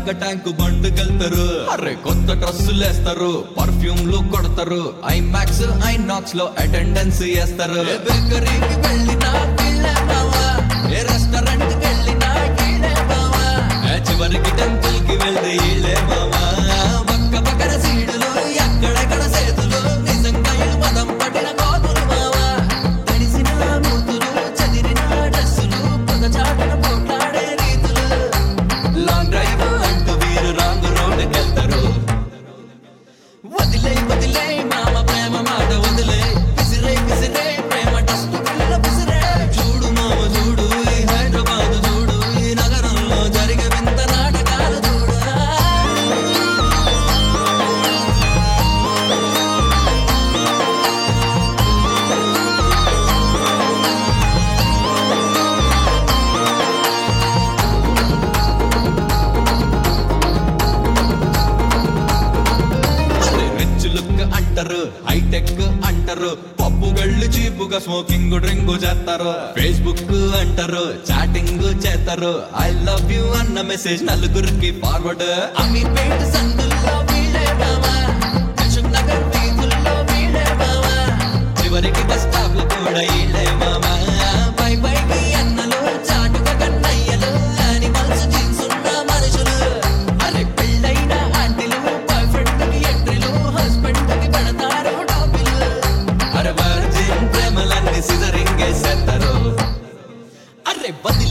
దాకా ట్యాంకు బండుకెళ్తారు అరే కొత్త డ్రెస్సులు వేస్తారు పర్ఫ్యూమ్లు కొడతారు ఐమాక్స్ ఐనాక్స్ లో అటెండెన్స్ వేస్తారు ఏ బేకరీకి వెళ్ళినా వీళ్ళే బావా ఏ రెస్టారెంట్ కి వెళ్ళినా వీళ్ళే బావా ఏ చివరికి టెంపుల్ కి వెళ్తే వీళ్ళే బావా పక్క పక్కన సీడులు ఎక్కడెక్కడ సేతులు నిజంగా ఇళ్ళు పదం పట్టిన కోతులు బావా తడిసిన మూతులు చదిరిన డ్రెస్సులు పొగ చాటన పోట్లాడే రీతులు లాంగ్ డ్రైవ్ అంటూ వీరు రాంగ్ రోడ్డుకి వెళ్తారు వదిలే వదిలే మామ ప్రేమ మాట వదిలే విసిరే విసిరే ప్రేమ డస్ట్ పిల్ల విసిరే చూడు మామ చూడు ఈ హైదరాబాద్ చూడు ఈ నగరంలో జరిగే వింత నాటకాలు చూడు అరే రిచ్ లుక్ అంటారు హైటెక్ అంటారు పప్పు గళ్ళు చీపుగా స్మోకింగ్ డ్రింక్ చేస్తారు ఫేస్బుక్ అంటారు చాటింగ్ చేస్తారు ఐ లవ్ యు అన్న మెసేజ్ నలుగురికి ఫార్వర్డ్ అమీర్పేట సందుల్లో వీళ్ళే బావా అశోక్ నగర్ వీధుల్లో వీళ్ళే బావా చివరికి బస్ స్టాప్ లో కూడా వీళ్ళే మామా పై పైకి అన్నలు చాటుగా కన్నయ్యలు యానిమల్స్ జీన్స్ ఉన్న మనుషులు అరే పెళ్ళైన ఆంటీలు బాయ్ ఫ్రెండ్ కి ఎంట్రీలు హస్బెండ్ కి పెడతారు టాపిలు అరే వర్జిన్ ప్రేమలన్నీ సిజరింగ్ చేస్తారు అరే బతి